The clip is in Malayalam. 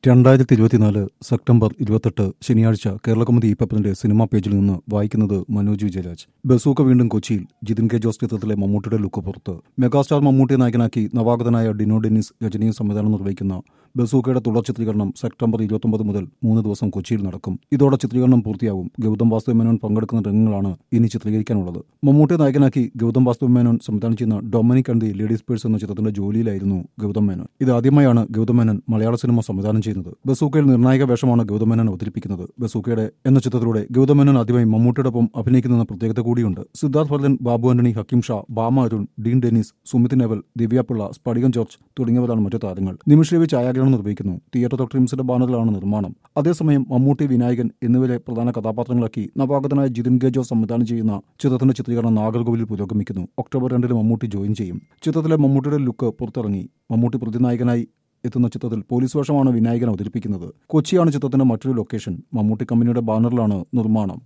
രണ്ടായിരത്തി ഇരുപത്തിനാല് സെപ്റ്റംബർ ഇരുപത്തെട്ട് ശനിയാഴ്ച കേരള കൗമുദി ഈ പേപ്പറിന്റെ സിനിമാ പേജിൽ നിന്ന് വായിക്കുന്നത് മനോജ് വിജയരാജ് ബസൂക്ക വീണ്ടും കൊച്ചിയിൽ ജിതിൻ കെ ജോസ് ചിത്രത്തിലെ മമ്മൂട്ടിയുടെ ലുക്ക് പുറത്ത് മെഗാസ്റ്റാർ മമ്മൂട്ടിയെ നായകനാക്കി നവാഗതനായ ഡിനോ ഡെന്നിസ് രജനിയും സംവിധാനം നിർവഹിക്കുന്ന ബസൂക്കയുടെ തുടർ ചിത്രീകരണം സെപ്റ്റംബർ ഇരുപത്തൊമ്പത് മുതൽ മൂന്ന് ദിവസം കൊച്ചിയിൽ നടക്കും ഇതോടെ ചിത്രീകരണം പൂർത്തിയാവും ഗൗതം വാസുദേവ് മേനോൻ പങ്കെടുക്കുന്ന രംഗങ്ങളാണ് ഇനി ചിത്രീകരിക്കാനുള്ളത് മമ്മൂട്ടിയെ നായകനാക്കി ഗൗതം വാസുദേവ് മേനോൻ സംവിധാനം ചെയ്യുന്ന Dominic and the ladies purse എന്ന ചിത്രത്തിന്റെ ജോലിയിലായിരുന്നു ഗൗതം മേനോൻ ഇത് ആദ്യമായാണ് ഗൗതം മേനോൻ മലയാള സിനിമ സംവിധാനം ചെയ്യുന്നത് ബസൂക്കയിൽ നിർണായക വേഷമാണ് ഗൗതം മേനോൻ അവതരിപ്പിക്കുന്നത് ബസൂക്കയുടെ എന്ന ചിത്രത്തിലൂടെ ഗൗതം മേനോൻ ആദ്യമായി മമ്മൂട്ടിയോടൊപ്പം അഭിനയിക്കുന്ന പ്രത്യേകത കൂടിയുണ്ട് സിദ്ധാർത്ഥ് ഭരതൻ ബാബു ആന്റണി ഹക്കീം ഷാ ബാമ അരുൺ ഡീൻ ഡെന്നീസ് സുമിത് നെവൽ ദിവ്യാപിള്ള സ്പടികം ജോർജ് തുടങ്ങിയവരാണ് മറ്റു താരങ്ങൾ നിമിഷ് രവി ഛായാഗ്രഹണം നിർവഹിക്കുന്നു തിയേറ്റർ ഡോക്ടറിംസിന്റെ ബാനറിലാണ് നിർമ്മാണം അതേസമയം മമ്മൂട്ടി വിനായകൻ എന്നിവരെ പ്രധാന കഥാപാത്രങ്ങളാക്കി നവാഗതനായ ജിതിൻ ഗേജോ സംവിധാനം ചെയ്യുന്ന ചിത്രത്തിന്റെ ചിത്രീകരണം നാഗർകോവിലിൽ പുരോഗമിക്കുന്നു ഒക്ടോബർ രണ്ടിന് മമ്മൂട്ടി ജോയിൻ ചെയ്യും ചിത്രത്തിലെ മമ്മൂട്ടിയുടെ ലുക്ക് പുറത്തിറങ്ങി മമ്മൂട്ടി പ്രതിനായകനായി എത്തുന്ന ചിത്രത്തിൽ പോലീസ് വേഷമാണ് വിനായകൻ അവതരിപ്പിക്കുന്നത് കൊച്ചിയാണ് ചിത്രത്തിന്റെ മറ്റൊരു ലൊക്കേഷൻ മമ്മൂട്ടി കമ്പനിയുടെ ബാനറിലാണ് നിർമ്മാണം